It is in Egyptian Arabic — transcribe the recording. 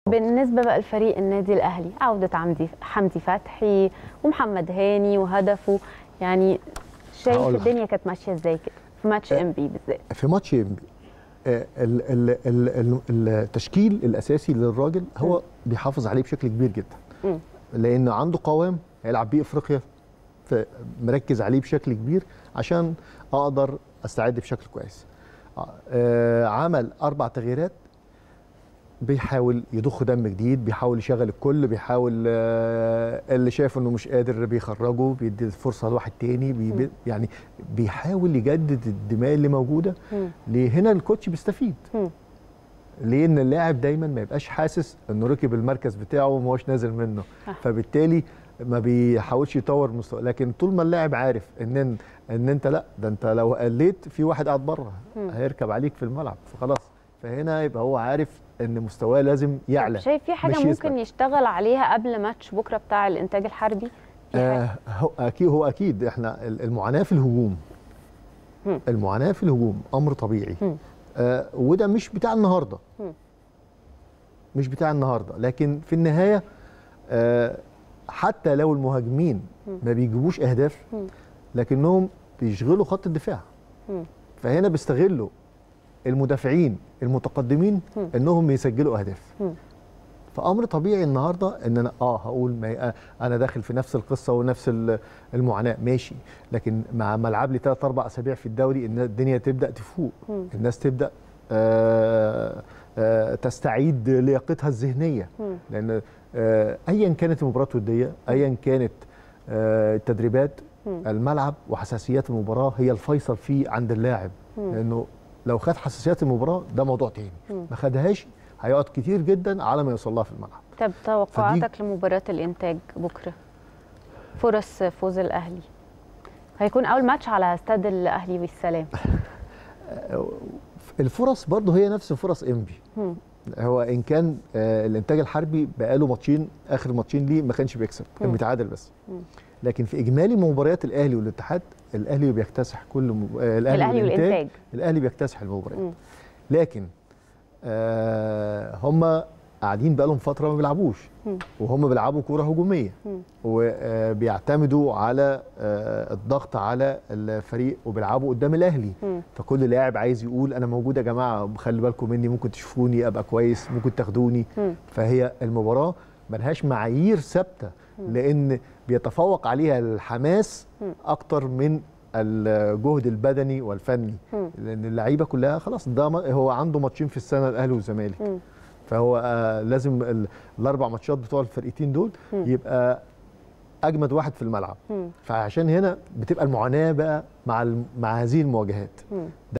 بالنسبه بقى لفريق النادي الاهلي عوده عمدي حمدي فتحي ومحمد هاني وهدفه يعني شايف هقول لك. الدنيا كانت ماشيه ازاي كده في ماتش ام بي بالذات في ماتش انبي آه، ال- ال- ال- ال- التشكيل الاساسي للراجل هو بيحافظ عليه بشكل كبير جدا مم. لان عنده قوام هيلعب بيه افريقيا مركز عليه بشكل كبير عشان اقدر استعد بشكل كويس آه، آه، عمل اربع تغييرات بيحاول يضخ دم جديد بيحاول يشغل الكل بيحاول آه، اللي شايف انه مش قادر بيخرجه بيدي الفرصه لواحد تاني بي بي- يعني بيحاول يجدد الدماء اللي موجوده مم. ليه هنا الكوتش بيستفيد مم. لان اللاعب دايما ما يبقاش حاسس انه ركب المركز بتاعه وما هوش نازل منه صح. فبالتالي ما بيحاولش يطور مستوى لكن طول ما اللاعب عارف ان ان انت لا ده انت لو قليت في واحد قاعد بره مم. هيركب عليك في الملعب فخلاص فهنا يبقى هو عارف ان مستواه لازم يعلى شايف في حاجه مش ممكن يثبت. يشتغل عليها قبل ماتش بكره بتاع الانتاج الحربي في حاجة؟ آه هو اكيد هو اكيد احنا ال- المعاناه في الهجوم مم. المعاناه في الهجوم امر طبيعي مم. آه وده مش بتاع النهارده مم. مش بتاع النهارده لكن في النهايه آه حتى لو المهاجمين مم. ما بيجيبوش اهداف مم. لكنهم بيشغلوا خط الدفاع مم. فهنا بيستغلوا المدافعين المتقدمين مم. انهم يسجلوا اهداف مم. فامر طبيعي النهارده ان انا اه هقول ما انا داخل في نفس القصه ونفس ال- المعاناه ماشي لكن مع ما العب لي ثلاث اربع اسابيع في الدوري ان الدنيا تبدا تفوق مم. الناس تبدا آه آه تستعيد لياقتها الذهنيه مم. لان آه ايا كانت المباراه الوديه ايا كانت آه التدريبات مم. الملعب وحساسيات المباراه هي الفيصل فيه عند اللاعب مم. لانه لو خد حساسيات المباراه ده موضوع تاني مم. ما خدهاش هيقعد كتير جدا على ما يوصل لها في الملعب طب توقعاتك لمباراه الانتاج بكره فرص فوز الاهلي هيكون اول ماتش على استاد الاهلي والسلام الفرص برضه هي نفس فرص انبي مم. هو ان كان آه، الانتاج الحربي بقاله ماتشين اخر ماتشين ليه ما كانش بيكسب كان مم. بيتعادل بس مم. لكن في اجمالي مباريات الاهلي والاتحاد الاهلي بيكتسح كل مب... آه، الاهلي والانتاج الاهلي بيكتسح المباريات مم. لكن آه هم قاعدين بقالهم فتره ما بيلعبوش مم. وهم بيلعبوا كوره هجوميه مم. وبيعتمدوا على آه، الضغط على الفريق وبيلعبوا قدام الاهلي مم. فكل لاعب عايز يقول انا موجود يا جماعه خلي بالكم مني ممكن تشوفوني ابقى كويس ممكن تاخدوني مم. فهي المباراه ملهاش معايير ثابته لان بيتفوق عليها الحماس مم. اكتر من الجهد البدني والفني مم. لان اللعيبه كلها خلاص ده ما- هو عنده ماتشين في السنه الاهلي والزمالك مم. فهو آه، لازم ال- الاربع ماتشات بتوع الفرقتين دول مم. يبقى اجمد واحد في الملعب مم. فعشان هنا بتبقى المعاناه بقى مع الم- مع هذه المواجهات مم.